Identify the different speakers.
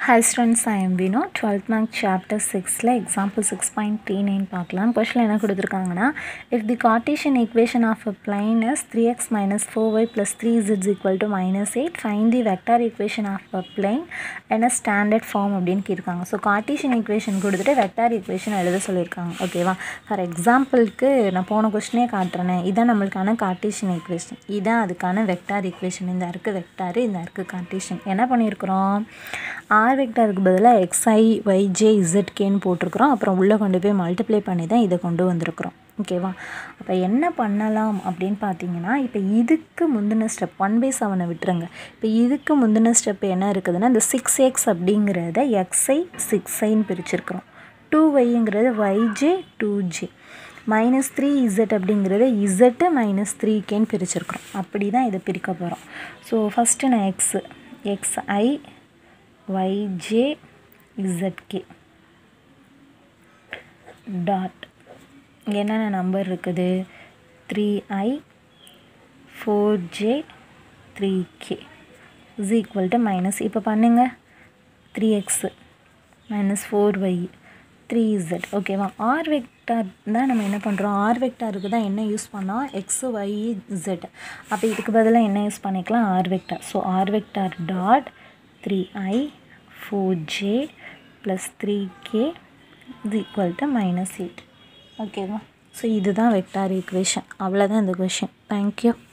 Speaker 1: Hi students, I am Vino. 12th mark chapter 6ல example 6.39 பார்க்கலாம் கொஷில் என்ன கொடுத்துருக்காங்கன்னா if the Cartesian equation of a plane is 3x minus 4y plus 3z is equal to minus 8 find the vector equation of a plane in a standard form அப்படின்னு கேட்டிருக்காங்க so cartesian equation கொடுத்துட்டு vector equation எழுத சொல்லியிருக்காங்க ஓகேவா for எக்ஸாம்பிளுக்கு நான் போன கொஸ்டினே காட்டுறேனே இதான் நம்மளுக்கான கார்டீஷியன் ஈக்குவேஷன் இதான் அதுக்கான வெக்டார் ஈக்குவேஷன் இந்த இருக்கு வெக்டார் இந்த இருக்கு கார்டீஷியன் என்ன பண்ணியிருக்கிறோம் ஆர் வெக்டாருக்கு பதிலாக எக்ஸ்ஐ ஒய்ஜே இசட்கேன்னு போட்டிருக்கிறோம் அப்புறம் உள்ளே கொண்டு போய் மல்டிப்ளை பண்ணி தான் இதை கொண்டு வந்திருக்கிறோம் ஓகேவா அப்போ என்ன பண்ணலாம் அப்படின்னு பார்த்தீங்கன்னா இப்போ இதுக்கு முந்தின ஸ்டெப் ஒன் பை செவனை விட்டுருங்க இப்போ இதுக்கு முந்தின ஸ்டெப் என்ன இருக்குதுன்னா இந்த சிக்ஸ் எக்ஸ் அப்படிங்கிறத எக்ஸ்ஐ சிக்ஸ் ஐன்னு பிரிச்சிருக்கிறோம் டூ ஒய்ங்கிறது y j two j minus three z அப்படிங்கிறத இசட்டு மைனஸ் த்ரீ கேன்னு பிரிச்சிருக்கிறோம் அப்படி தான் இதை பிரிக்க போகிறோம் ஸோ ஃபஸ்ட்டு நான் x x i y j z k dot என்னென்ன நம்பர் இருக்குது three i four j three k is equal to minus இப்போ பண்ணுங்கள் three x minus four y three z ஓகேவா ஆர் வெக்டார் தான் நம்ம என்ன பண்ணுறோம் ஆர் வெக்டாருக்கு தான் என்ன யூஸ் பண்ணோம் எக்ஸ் ஒய் இசட் அப்போ இதுக்கு பதிலாக என்ன யூஸ் பண்ணிக்கலாம் r vector so r vector dot three i four j plus three k is equal to minus eight ஓகேவா ஸோ இதுதான் வெக்டார் ஈக்குவேஷன் அவ்வளோதான் இந்த கொஷின் தேங்க்யூ